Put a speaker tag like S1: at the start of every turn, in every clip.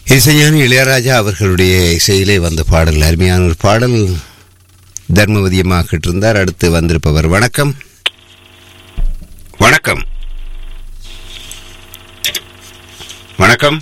S1: இசைஞானி இளையராஜா அவர்களுடைய இசையிலே வந்த பாடல் அருமையான ஒரு பாடல் தர்மவதியம்மா இருந்தார் அடுத்து வந்திருப்பவர் வணக்கம் வணக்கம் வணக்கம்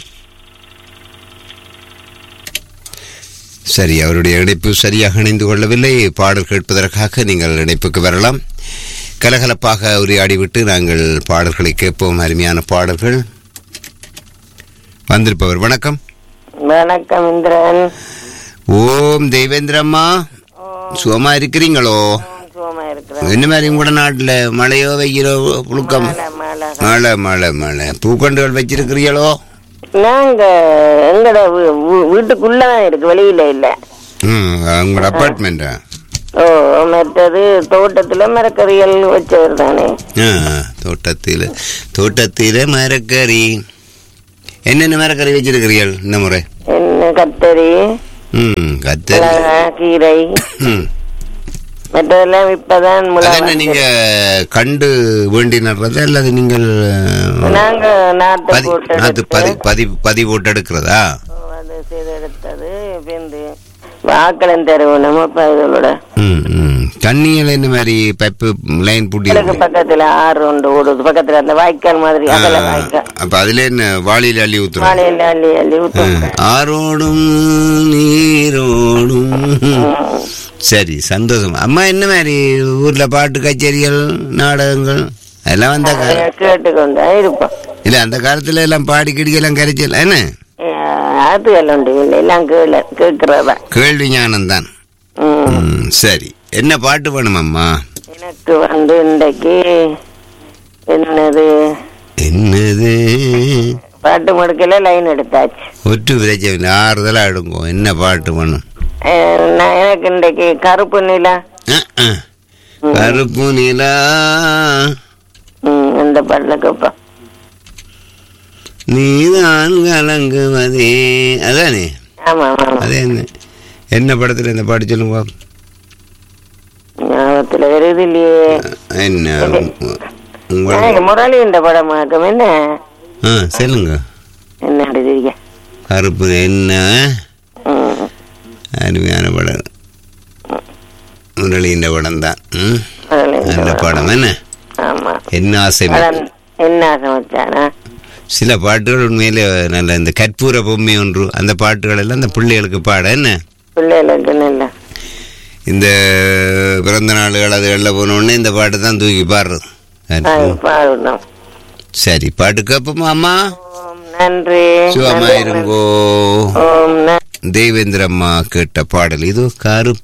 S1: சரி அவருடைய இணைப்பு சரியாக இணைந்து கொள்ளவில்லை பாடல் கேட்பதற்காக நீங்கள் இணைப்புக்கு வரலாம் கலகலப்பாக உரையாடிவிட்டு நாங்கள் பாடல்களை கேட்போம் அருமையான பாடல்கள் வந்திருப்பவர் வணக்கம்
S2: வணக்கம் இந்திரன்
S1: ஓம் தெய்வேந்திரம்மா சுகமா இருக்கிறீங்களோ
S2: சுகமா இருக்கிறேன்
S1: என்ன மாதிரி உங்களோட நாட்டுல மழையோ வெயிலோ புழுக்கம்
S2: மழை, மழை.
S1: மழை மழை மழை பூக்கண்டுகள் வச்சிருக்கிறீங்களோ
S2: நாங்க எங்கட வீ- வீ- வீட்டுக்குள்ளதான் இருக்கு வெளியில இல்ல
S1: ம் உங்களோட அப்பார்ட்மெண்டா
S2: ஓ மற்றது தோட்டத்துல மரக்கறிகள் வச்சவர் தானே
S1: ஆ தோட்டத்தில் தோட்டத்தில் மரக்கறி என்னென்ன மரக்கறி வச்சிருக்கிறீர்கள் இந்த முறை
S2: என்ன கத்தரி
S1: ம் கத்தரி
S2: மிளகா, கீரை
S1: ம்
S2: மற்றதெல்லாம் இப்பதான் முளை
S1: அதென்ன நீங்க கண்டு வேண்டி நடுறது அல்லது நீங்கள்
S2: நாங்க நாட்டு
S1: பதி
S2: போட்டு
S1: நாத்து பதி பதி பதி போட்டு எடுக்கிறதா
S2: அது செய்து எடுத்தது பிந்து வாக்களம் தருவணும் அப்ப இதோட
S1: ம் ம் தண்ணியில் என்ன மாதிரி பைப்பு லைன் பூட்டி
S2: கிழக்கு பக்கத்துல ஆறு ஒன்று ஓடுது பக்கத்துல அந்த வாய்க்கால் மாதிரி அகல வாய்க்கால்
S1: அப்ப அதுல என்ன வாளியில அள்ளி ஊத்துறோம்
S2: மாலையில அள்ளி அள்ளி ஊத்தும்
S1: ஆரோடும் நீரோடும் சரி சந்தோஷம் அம்மா என்ன மாதிரி ஊர்ல பாட்டு கச்சேரிகள் நாடகங்கள் அதெல்லாம் வந்த காலம்
S2: கேட்டுக்கொண்டா இருப்போம்
S1: இல்ல அந்த காலத்துல எல்லாம் பாடி கிடிக்கெல்லாம் கரைச்சல் என்ன
S2: அஹ் அதுகள் உண்டு இல்லை எல்லாம் கேள கேட்கிறதா
S1: கேள்வி ஞானம் தான்
S2: ம்.
S1: ம், சரி என்ன பாட்டு வேணுமம்மா
S2: எனக்கு வந்து இன்றைக்கு என்னது
S1: என்னது
S2: பாட்டு முடுக்கல லைன் எடுத்தாச்சு
S1: ஒற்று பிரச்சனை ஆறுதலா எடுங்கோ என்ன பாட்டு வேணும்
S2: அஹ் நான் எனக்கு இன்றைக்கு கருப்பு நிலா
S1: அஹ், அஹ். கருப்பு நிலா
S2: ம், அந்த பாட்டில் கேட்போம்
S1: நீதான் கலங்குவதே அதானே
S2: ஆமா ஆமா
S1: அதே என்ன என்ன படத்துல இந்த பாட்டு சொல்லுங்க
S2: ஞாபகத்துல வருது இல்லையே
S1: என்ன உங்களோட
S2: எனக்கு முரளி இந்த படமாக்கும் என்ன
S1: ஆ சொல்லுங்க
S2: என்ன எடுத்தீங்க
S1: கருப்பு என்ன
S2: ம்
S1: அருமையான படம் முரளியின் படம் தான் ம்
S2: முரளி இந்த
S1: நல்ல
S2: படம்.
S1: படம் என்ன
S2: ஆமா
S1: என்ன ஆசை
S2: அதான் என்ன சமைச்சானா
S1: சில பாட்டுகள் உண்மையிலே நல்ல இந்த கற்பூர பொம்மை ஒன்று அந்த பாட்டுகள் எல்லாம் அந்த பிள்ளைகளுக்கு பாட என்ன
S2: பிள்ளைகளுக்கு நல்ல
S1: இந்த பிறந்த நாளுகள் அதுகளில் போன உடனே இந்த பாட்டு தான் தூக்கி பாடுறது கற்பூரம்.
S2: பாடணும்
S1: சரி பாட்டு கேட்போமா அம்மா
S2: ஓம் நன்றி
S1: சுகமா
S2: நன்றி.
S1: இருங்கோ
S2: ஓம் நன்றி
S1: தேவேந்திரம்மா கேட்ட பாடல் இது கருப்பு